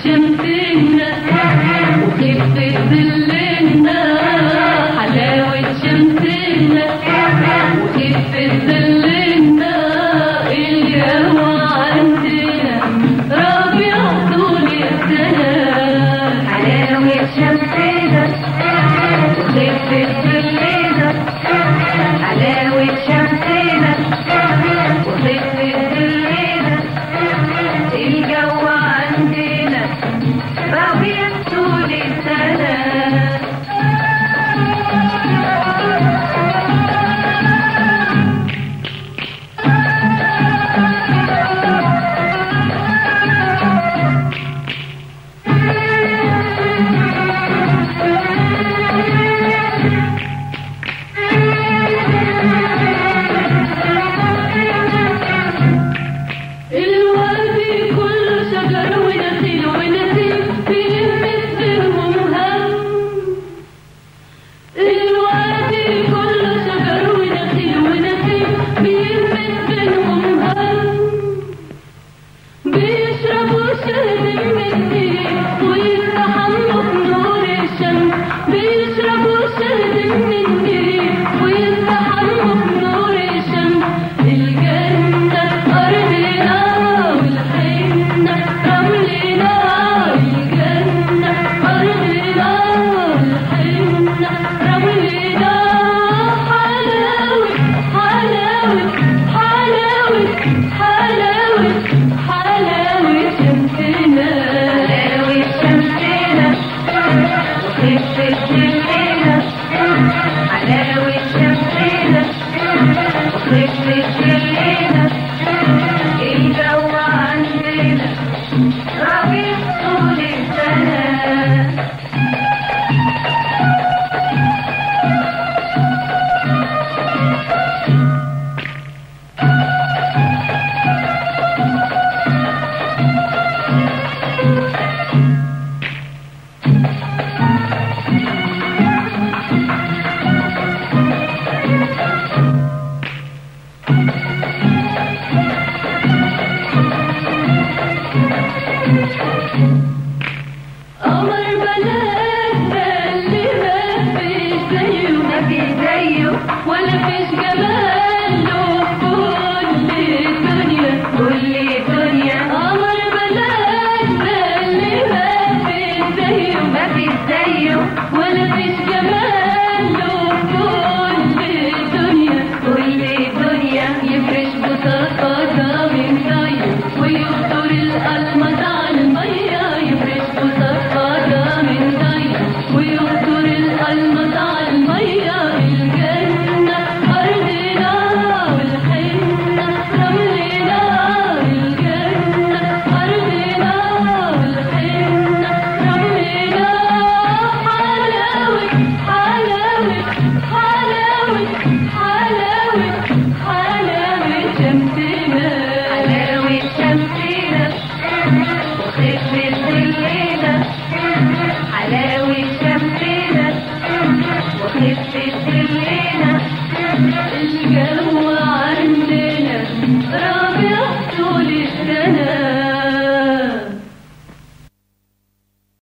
شمسنا وخفة ظلنا حلاوة شمسنا وخفة ظلنا الجو عندنا ربيع طول السنة حلاوة شمسنا وخفة ظلنا حلاوة شمسنا وخفة ظلنا الجو عندنا ربيع طول السنة الوادي كله شجر ونخيل ونسيم فيه مثلهم هم الوادي كله شجر ونخيل ونسيم فيه مثلهم هم بيشربوا شهد من النيل ويستحموا بنور الشمس بيشربوا شهد من النيل ويستحموا بنور الشمس الجنة أرضنا والحنة رملنا الجنة أرضنا والحنة رملنا حلاوة حلاوة حلاوة حلاوة حلاوة شمسنا حلاوة شمسنا وخفة ظلنا حلاوة شمسنا وخفة ظلنا الجو عندنا ربيع طول السنة قمر بلدنا اللي ما فيش زيه ما في زيه ولا فيش جماله في كل الدنيا كل الدنيا قمر بلدنا اللي ما فيش زيه ما في زيه ولا فيش جماله في كل الدنيا كل الدنيا يفرش بساطة من طيب ويخطر القلمة على المية يفرش بساطة من طيب ويخطر القلمة على المية الجنة أرضنا والحنة رملنا الجنة أرضنا والحنة رملنا حلاوة حلاوة حلاوة حلاوة حلاوة شمسنا حلاوة شمسنا وخفة ظلنا حلاوة شمسنا وخفة